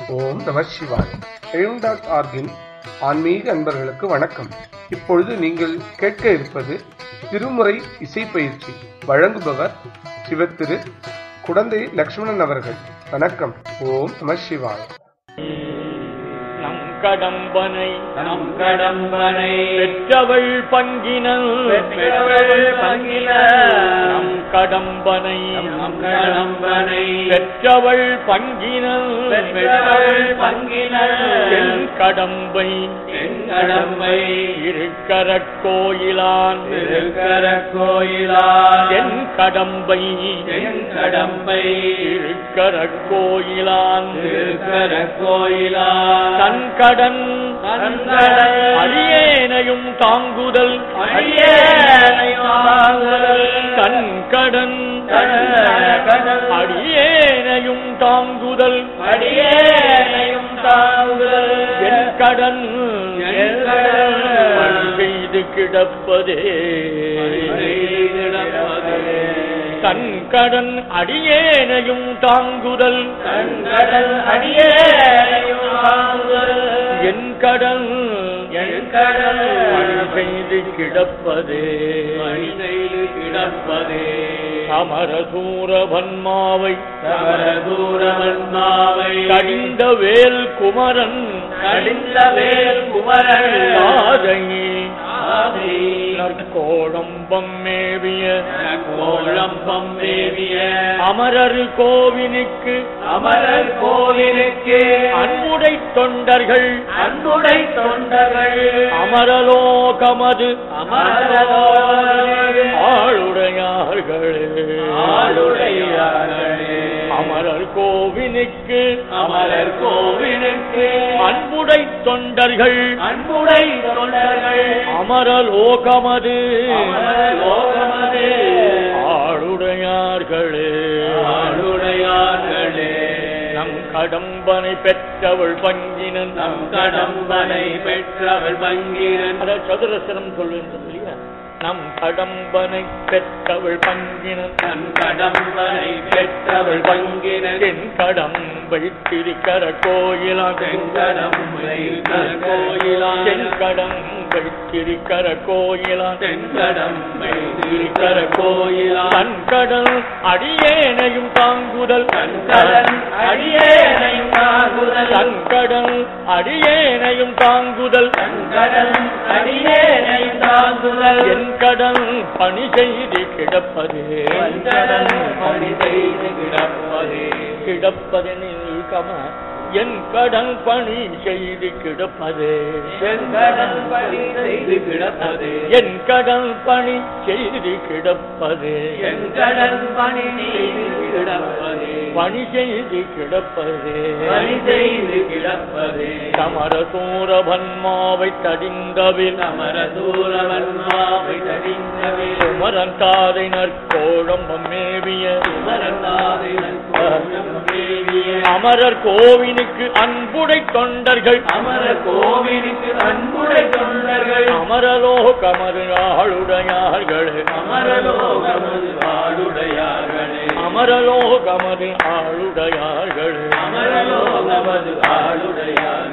ஓம் நம சிவாய் எழும் டாட் ஆர்கின் ஆன்மீக அன்பர்களுக்கு வணக்கம் இப்பொழுது நீங்கள் கேட்க இருப்பது திருமுறை இசை பயிற்சி வழங்குபவர் சிவத்திரு குடந்தை லக்ஷ்மணன் அவர்கள் வணக்கம் ஓம் நம சிவாய் நம் கடம்பனை நம் கடம்பனை பெற்றவள் பங்கினல் பெற்றவள் பங்கினல். நம் கடம்பனை நம் கடம்பனை பெற்றவள் பங்கினல் பெற்றவள் பங்கினல். என் கடம்பை என் கடம்பை இருக்கற கோயிலான் திருக்கர கோயிலான் என் கடம்பை என் கடம்பை இருக்கற கோயிலான் திருக்கர கோயிலான் தன் கடன் தன்கடன் அடியேனையும் தாங்குதல் அடியேனையும் தாங்குதல். தன் கடன் தன்கடன் அடியேனையும் தாங்குதல் அடியேனையும் தாங்குதல். என் கடன் என் கடன் பணி செய்து கிடப்பதே செய்திடப்பதே. தன் கடன் அடியேனையும் தாங்குதல் தன்கடன் அடியேனையும் தாங்குதல். என் கடன் என் கடன் பணி செய்து கிடப்பதே பணி செய்து கிடப்பதே. அமரசூரபன்மாவை சமரதூரவன்மாவை கடிந்த வேல் குமரன் கடிந்த வேல் குமரன் தாதையே ஆதி நற்கோளம்பம் மேவிய கோலம்பம் மேவிய அமரர் கோவினுக்கு அமரர் கோவிலுக்கு அன்புடை தொண்டர்கள் அன்புடை தொண்டர்கள் அமரலோகமது அமரலோகமது ஆளுடையார்களே ஆளுடையார்களே. அமரர் கோவினுக்கு அமரர் கோவிலுக்கு அன்புடை தொண்டர்கள் அன்புடை தொண்டர்கள் அமரலோகமது அமரலோகமது ஆளுடையார்களே ஆளுடையார்களே நம் கடம்பனை பெற்றவள் பங்கினன் நம் கடம்பனை பெற்றவள் பங்கிரன் அத சதுரசனம் சொல்வேன் இல்லையா நம் கடம்பனை பெற்றவள் பங்கினன் நம் கடம்பனை பெற்றவள் பங்கிரன் என் கடம்பை திருக்கர கோயிலான் தென்கடம்பை கோயிலான் என் கடம்பை திருக்கர கோயிலான் தென்கடம்பை திருக்கர கோயிலான் தன் கடல் அடியேனையும் தாங்குதல் தன்கடன் அடியேனையும் தாங்குதல் தன் கடல் அடியேனையும் தாங்குதல் தன்கடன் அடியேனையும் தாங்குதல் என் கடன் பணி செய்து கிடப்பது தன்கடன் பணி செய்து கிடப்பதே கிடப்பதெனில் கம என் கடன் பணி செய்து கிடப்பது செங்கடன் பணி செய்து கிடப்பதே என் கடன் பணி செய்து கிடப்பது செங்கடன் பணி செய்து கிடப்பதே பணி செய்து கிடப்பது பணி செய்து கிடப்பதே சமரசூரபன்மாவை தடிந்தவில் சமர தூரவன்மாவை தடிந்தவே குமரன் தாதை நற்கோழம்பம் மேவிய சுமரந்தாதை நற்கோலம் மேவிய அமரர் கோவினுக்கு அன்புடை தொண்டர்கள் அமர கோவிலுக்கு அன்புடை தொண்டர்கள் அமரலோகமது ஆளுடையார்களே அமரலோகமது ஆளுடையார்களே அமரலோகமது ஆளுடையார்களே அமரலோகமது ஆளுடையார்களே